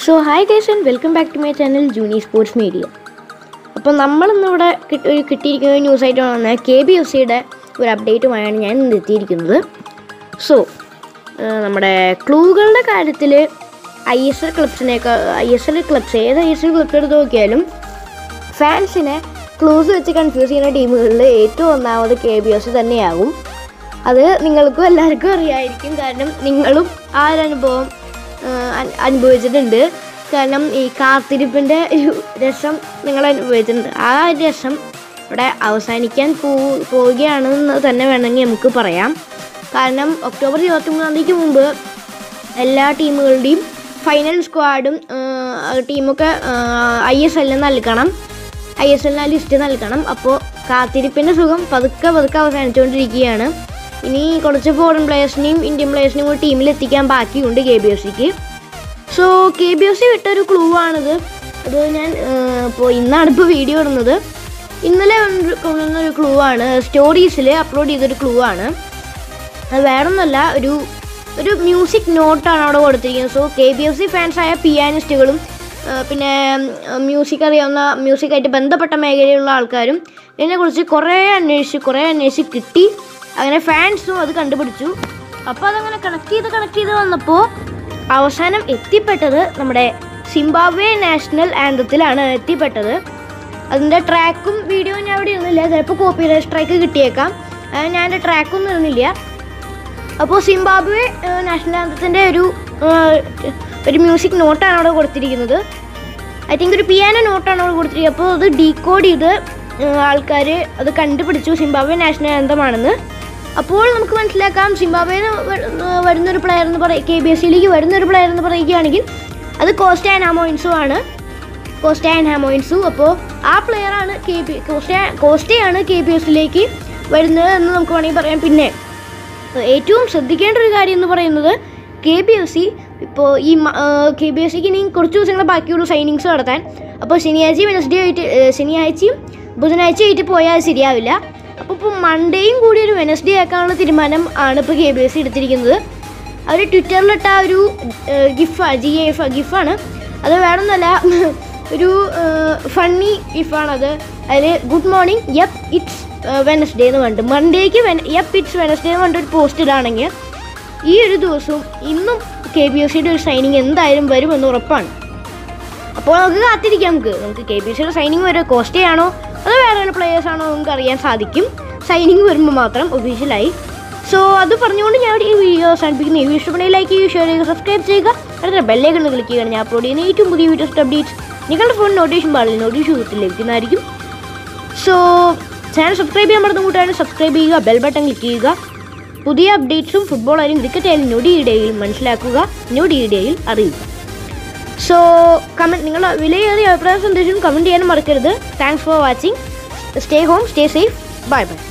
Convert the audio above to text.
so hi guys and welcome back to my channel Juni sports media അപ്പോൾ നമ്മളിന്നിവിടെ കിട്ടി ഒരു കിട്ടിയിരിക്കുന്ന ഒരു ന്യൂസായിട്ട് വന്ന കെ ബി എഫ് സിയുടെ ഒരു അപ്ഡേറ്റുമായാണ് ഞാൻ ഇന്ന് എത്തിയിരിക്കുന്നത് സോ നമ്മുടെ ക്ലൂകളുടെ കാര്യത്തിൽ ഐ എസ് എൽ ക്ലബ്സിനേക്കാൾ ഐ എസ് എൽ ക്ലബ്സ് ഏത് ഐ എസ് എൽ ക്ലബ്സ് എടുത്ത് നോക്കിയാലും ഫാൻസിനെ ക്ലൂസ് വെച്ച് കൺഫ്യൂസ് ചെയ്യുന്ന ടീമുകളിൽ ഏറ്റവും ഒന്നാമത് കെ ബി എസ് തന്നെയാകും അത് നിങ്ങൾക്കും എല്ലാവർക്കും അറിയായിരിക്കും കാരണം നിങ്ങളും ആ ഒരു അനുഭവം ആ, അൻ- അനുഭവിച്ചിട്ടുണ്ട് കാരണം ഈ കാത്തിരിപ്പിൻ്റെ ഒരു രസം നിങ്ങൾ അനുഭവിച്ചിട്ടുണ്ട് ആ ഒരു രസം ഇവിടെ അവസാനിക്കാൻ പോ പോവുകയാണെന്ന് തന്നെ വേണമെങ്കിൽ നമുക്ക് പറയാം കാരണം ഒക്ടോബർ ഇരുപത്തി മൂന്നാം തീയതിക്ക് മുമ്പ് എല്ലാ ടീമുകളുടെയും ഫൈനൽ സ്ക്വാഡും ടീമൊക്കെ ഐ എസ് എല്ലിന് നൽകണം ഐ എസ് എല്ലിന് ലിസ്റ്റ് നൽകണം അപ്പോൾ കാത്തിരിപ്പിൻ്റെ സുഖം പതുക്കെ പതുക്കെ അവസാനിച്ചുകൊണ്ടിരിക്കുകയാണ് ഇനി കുറച്ച് ഫോറിൻ പ്ലേയേഴ്സിനെയും ഇന്ത്യൻ പ്ലേയേഴ്സിനെയും കൂടി ടീമിൽ എത്തിക്കാൻ ബാക്കിയുണ്ട് കെ ബി എഫ് സിക്ക് so K B F C വിട്ടൊരു ക്ലൂ ആണിത് അത് ഞാൻ ഇപ്പോൾ ഇന്നാണ് ഇപ്പോൾ വീഡിയോ ഇടുന്നത് ഇന്നലെ വന്നൊരു കൊണ്ടുവന്ന ഒരു ക്ലൂ ആണ് സ്റ്റോറീസിൽ അപ്ലോഡ് ചെയ്തൊരു ക്ലൂ ആണ് അത് വേറൊന്നുമല്ല ഒരു ഒരു മ്യൂസിക് നോട്ടാണ് അവിടെ കൊടുത്തിരിക്കുന്നത് so K B F C ഫാൻസായ പിയാനിസ്റ്റുകളും പിന്നെ മ്യൂസിക് അറിയാവുന്ന മ്യൂസിക്കായിട്ട് ബന്ധപ്പെട്ട മേഖലയിലുള്ള ആൾക്കാരും ഇതിനെക്കുറിച്ച് കുറേ അന്വേഷിച്ച് കുറേ അന്വേഷിച്ച് കിട്ടി അങ്ങനെ ഫാൻസും അത് കണ്ടുപിടിച്ചു അപ്പോൾ അതങ്ങനെ കണക്ട് ചെയ്ത് കണക്ട് ചെയ്ത് വന്നപ്പോൾ അവസാനം എത്തിപ്പെട്ടത് നമ്മുടെ സിംബാബ്വെ നാഷണൽ ആന്തത്തിലാണ് എത്തിപ്പെട്ടത് അതിൻ്റെ ട്രാക്കും വീഡിയോയും ഞാൻ അവിടെ ഇരുന്നില്ല ചിലപ്പോൾ കോപ്പി സ്ട്രൈക്ക് കിട്ടിയേക്കാം അത് ഞാൻ എൻ്റെ ട്രാക്കൊന്നും ഇരുന്നില്ല അപ്പോൾ സിംബാബ്വെ നാഷണൽ ആന്തത്തിൻ്റെ ഒരു ആ, ഒരു മ്യൂസിക് നോട്ടാണ് അവിടെ കൊടുത്തിരിക്കുന്നത് ഐ തിങ്ക് ഒരു പിയാനോ നോട്ടാണ് അവിടെ കൊടുത്തിരിക്കുന്നത് അപ്പോൾ അത് ഡീകോഡ് ചെയ്ത് ആൾക്കാർ അത് കണ്ടുപിടിച്ചു സിംബാബ്വെ നാഷണൽ ആന്തമാണെന്ന് അപ്പോൾ നമുക്ക് മനസ്സിലാക്കാം സിംബാബ്വേന്ന് വരുന്നൊരു പ്ലെയർ എന്ന് പറയും കെ ബി എസ് സിയിലേക്ക് വരുന്നൊരു പ്ലെയർ എന്ന് പറയുകയാണെങ്കിൽ അത് കോസ്റ്റ ആൻഡ് ഹാമോയിൻസു ആണ് കോസ്റ്റ ആൻഡ് ഹാമോയിൻസു അപ്പോൾ ആ പ്ലെയറാണ് കെ പി കോസ്റ്റ കോസ്റ്റയാണ് കെ പി എസിലേക്ക് വരുന്നത് എന്ന് നമുക്ക് വേണമെങ്കിൽ പറയാം പിന്നെ ഏറ്റവും ശ്രദ്ധിക്കേണ്ട ഒരു കാര്യം എന്ന് പറയുന്നത് കെ ബി എഫ് സി ഇപ്പോൾ ഈ കെ ബി എഫ് സിക്ക് ഇനി കുറച്ച് ദിവസങ്ങൾ ബാക്കിയുള്ള സൈനിങ്സ് നടത്താൻ അപ്പോൾ ശനിയാഴ്ചയും വെനസ്ഡേ ആയിട്ട് ഏഹ്, ശനിയാഴ്ചയും ബുധനാഴ്ച ആയിട്ട് പോയാൽ അത് ശരിയാവില്ല അപ്പോൾ ഇപ്പോൾ മൺഡേയും കൂടി ഒരു വെനസ്ഡേ ആക്കാനുള്ള തീരുമാനം ആണ് ഇപ്പോൾ കെ ബി എഫ് സി എടുത്തിരിക്കുന്നത് അവർ ട്വിറ്ററിലിട്ട ആ ഒരു ഗിഫാ ജി എഫ് ഗിഫാണ് അത് വേറൊന്നുമല്ല ഒരു ഫണ്ണി ഗിഫാണത് അതിൽ good morning yup it's Wednesday എന്ന് പറഞ്ഞിട്ട് മൺഡേക്ക് വെൻ യപ്പ് ഇറ്റ്സ് വെനസ്ഡേ എന്ന് പറഞ്ഞിട്ട് ഒരു പോസ്റ്റ് ഇടാണെങ്കിൽ ഈ ഒരു ദിവസവും ഇന്നും കെ ബി എഫ് സിയുടെ ഒരു സൈനിങ് എന്തായാലും വരുമെന്ന് ഉറപ്പാണ് അപ്പോൾ നമുക്ക് കാത്തിരിക്കാം നമുക്ക് നമുക്ക് കെ ബി സിയുടെ സൈനിങ് വരെ കോസ്റ്റേ ആണോ അതോ വേറെ പ്ലേയേഴ്സ് ആണോ നമുക്ക് അറിയാൻ സാധിക്കും സൈനിങ് വരുമ്പോൾ മാത്രം ഒഫീഷ്യലായി സോ അത് പറഞ്ഞുകൊണ്ട് ഞാൻ ഈ വീഡിയോ അവസാനിപ്പിക്കുന്നു ഈ വീഡിയോ ഇഷ്ടപ്പെടുന്ന ലൈക്ക് ചെയ്യുക ഷെയർ ചെയ്യുക സബ്സ്ക്രൈബ് ചെയ്യുക അടുത്ത ബെല്ലേക്കൊന്ന് ക്ലിക്ക് ചെയ്യുക ഞാൻ അപ്ലോഡ് ചെയ്യുന്ന ഏറ്റവും പുതിയ വീഡിയോസ് അപ്ഡേറ്റ്സ് നിങ്ങളുടെ ഫോൺ നോട്ടിഫിക്കേഷൻ പാടില്ല നോട്ടിഫിക്കേഷൻ ലഭിക്കുന്നതായിരിക്കും സോ ചാനൽ സബ്സ്ക്രൈബ് ചെയ്യാൻ മറന്നു കൂട്ടാണ് സബ്സ്ക്രൈബ് ചെയ്യുക ബെൽ ബട്ടൺ ക്ലിക്ക് ചെയ്യുക പുതിയ അപ്ഡേറ്റ്സും ഫുട്ബോൾ ആയാലും ക്രിക്കറ്റ് ആയാലും നൊടിയിടയിൽ മനസ്സിലാക്കുക നൊടിയിടയിൽ അറിയുക സോ കമൻറ്റ് നിങ്ങളുടെ വിലയേറിയ അഭിപ്രായ സന്ദേശം കമൻറ്റ് ചെയ്യാനും മറക്കരുത് thanks for watching stay home stay safe bye by